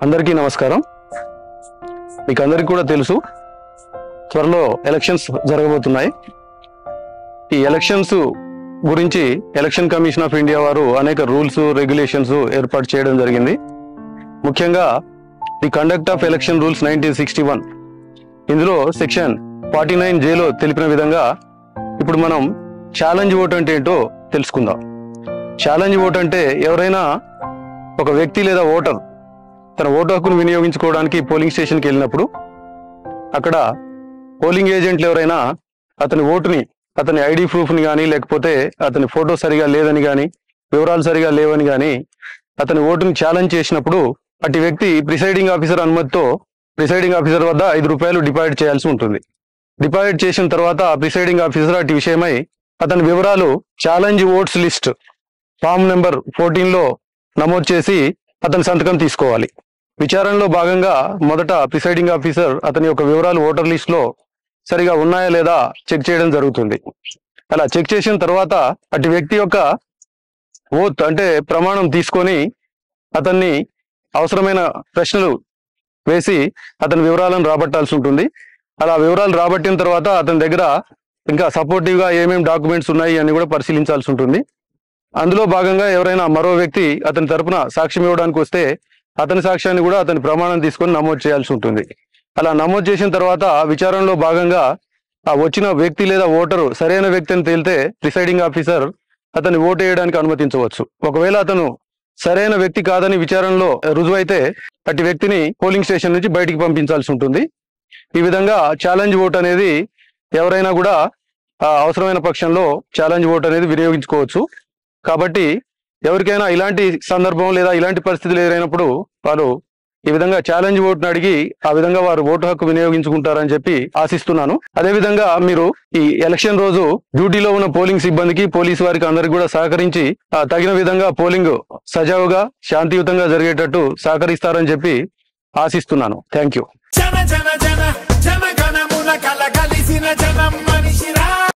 అందరికీ నమస్కారం మీకు అందరికీ కూడా తెలుసు త్వరలో ఎలక్షన్స్ జరగబోతున్నాయి ఈ ఎలక్షన్స్ గురించి ఎలక్షన్ కమిషన్ ఆఫ్ ఇండియా వారు అనేక రూల్స్ రెగ్యులేషన్స్ ఏర్పాటు చేయడం జరిగింది ముఖ్యంగా the conduct of election rules nineteen sixty one ఇందులో సెక్షన్ ఫార్టీ నైన్ జేలో తెలిపిన విధంగా ఇప్పుడు మనం ఛాలెంజ్ ఓట్ అంటే ఏంటో తెలుసుకుందాం ఛాలెంజ్ ఓట్ అంటే ఎవరైనా ఒక వ్యక్తి లేదా ఓటర్ తన ఓటు హక్కును వినియోగించుకోవడానికి పోలింగ్ స్టేషన్కి వెళ్ళినప్పుడు అక్కడ పోలింగ్ ఏజెంట్లు ఎవరైనా అతని ఓటుని అతని ఐడి ప్రూఫ్ని కానీ లేకపోతే అతని ఫోటో సరిగా లేదని కానీ వివరాలు సరిగా లేవని కానీ అతని ఓటుని ఛాలెంజ్ చేసినప్పుడు అటు వ్యక్తి ప్రిసైడింగ్ ఆఫీసర్ అనుమతితో ప్రిసైడింగ్ ఆఫీసర్ వద్ద ఐదు రూపాయలు డిపాజిట్ చేయాల్సి ఉంటుంది డిపాజిట్ చేసిన తర్వాత ప్రిసైడింగ్ ఆఫీసర్ అటు విషయమై అతని వివరాలు challenge votes list form number fourteen లో నమోదు చేసి అతని సంతకం తీసుకోవాలి విచారణలో భాగంగా మొదట ప్రిసైడింగ్ ఆఫీసర్ అతని యొక్క వివరాలు ఓటర్ లిస్ట్ లో సరిగా ఉన్నాయా లేదా చెక్ చేయడం జరుగుతుంది అలా చెక్ చేసిన తర్వాత అటు వ్యక్తి యొక్క ఓత్ అంటే ప్రమాణం తీసుకొని అతన్ని అవసరమైన ప్రశ్నలు వేసి అతని వివరాలను రాబట్టాల్సి ఉంటుంది అలా వివరాలు రాబట్టిన తర్వాత అతని దగ్గర ఇంకా సపోర్టివ్ గా ఏమేమి డాక్యుమెంట్స్ ఉన్నాయి అని కూడా పరిశీలించాల్సి ఉంటుంది అందులో భాగంగా ఎవరైనా మరో వ్యక్తి అతని తరపున సాక్ష్యం ఇవ్వడానికి వస్తే అతని సాక్ష్యాన్ని కూడా అతని ప్రమాణం తీసుకొని నమోదు చేయాల్సి ఉంటుంది అలా నమోదు చేసిన తర్వాత విచారణలో భాగంగా ఆ వచ్చిన వ్యక్తి లేదా ఓటరు సరైన వ్యక్తి అని తేలితే ప్రిసైడింగ్ ఆఫీసర్ అతన్ని ఓటు వేయడానికి అనుమతించవచ్చు ఒకవేళ అతను సరైన వ్యక్తి కాదని విచారణలో రుజువైతే అట్టి వ్యక్తిని పోలింగ్ స్టేషన్ నుంచి బయటికి పంపించాల్సి ఉంటుంది ఈ విధంగా ఛాలెంజ్ ఓట్ అనేది ఎవరైనా కూడా ఆ, అవసరమైన పక్షంలో ఛాలెంజ్ ఓట్ అనేది వినియోగించుకోవచ్చు కాబట్టి ఎవరికైనా ఇలాంటి సందర్భం లేదా ఇలాంటి పరిస్థితులు ఎదురైనప్పుడు వారు ఈ విధంగా ఛాలెంజ్ ఓటును అడిగి ఆ విధంగా వారు ఓటు హక్కు వినియోగించుకుంటారని చెప్పి ఆశిస్తున్నాను అదే విధంగా మీరు ఈ ఎలక్షన్ రోజు డ్యూటీలో ఉన్న పోలింగ్ సిబ్బందికి పోలీసు వారికి అందరికి కూడా సహకరించి ఆ, తగిన విధంగా పోలింగ్ సజావుగా శాంతియుతంగా జరిగేటట్టు సహకరిస్తారని చెప్పి ఆశిస్తున్నాను థ్యాంక్ యూ జన జన జన జన గణమున కల కలిసిన జనమ్మ